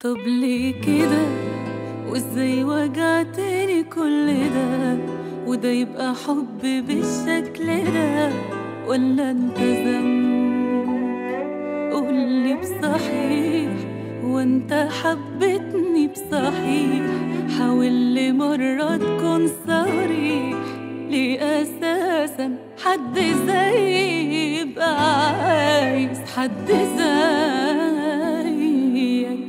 طب ليه كده وازاي وجعتني كل ده وده يبقى حب بالشكل ده ولا انت ذنب قولي بصحيح وانت حبيتني بصحيح حاول لمرة تكون صريح ليه اساسا حد زيي يبقى عايز حد زيك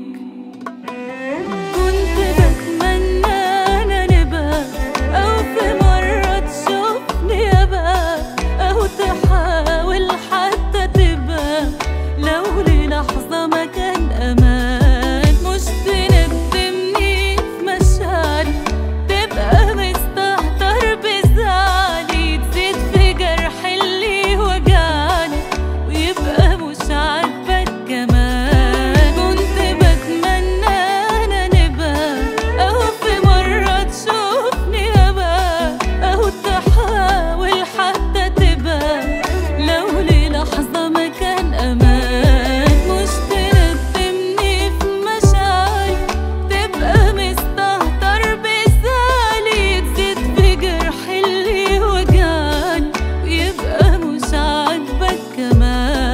كنت بتمنى انا نبقى او في مرة تشوفني ابقى او تحاول حتى تبقى لو للحظة ما كان امان مش تندمني في مشاعري تبقى مستهتر بزعلي تزيد في جرح اللي وجعني ويبقى مش عاجبك كمان كنت بتمنى انا نبقى او في مرة تشوفني ابقى او تحاول حتى تبقى لو للحظة ما كان امان مش تندمني في مشاعري تبقى مستهتر بزعلي تزيد في جرح اللي وجعني ويبقى مش عاجبك كمان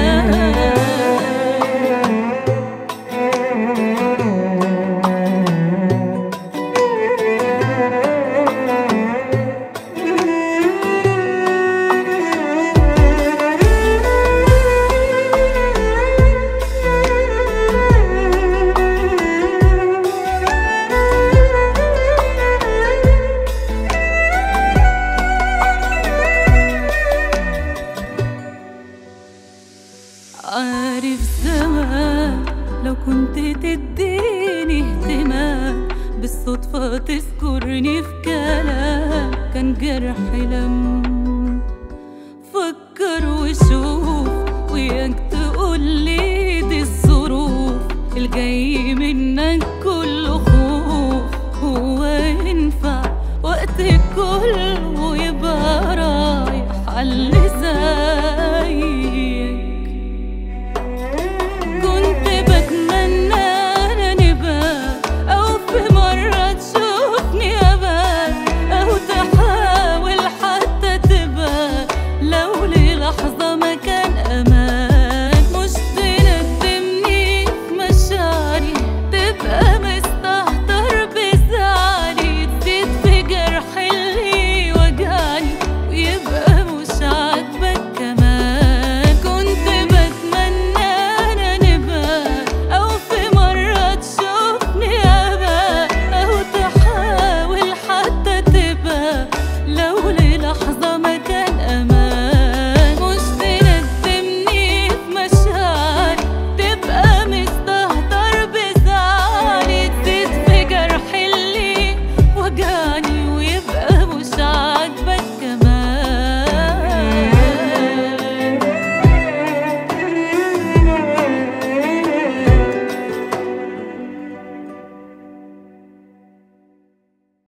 عارف زمان لو كنت تديني اهتمام بالصدفة تذكرني في كلام كان جرحي لم فكر وشوف وياك تقولي دي الظروف الجاية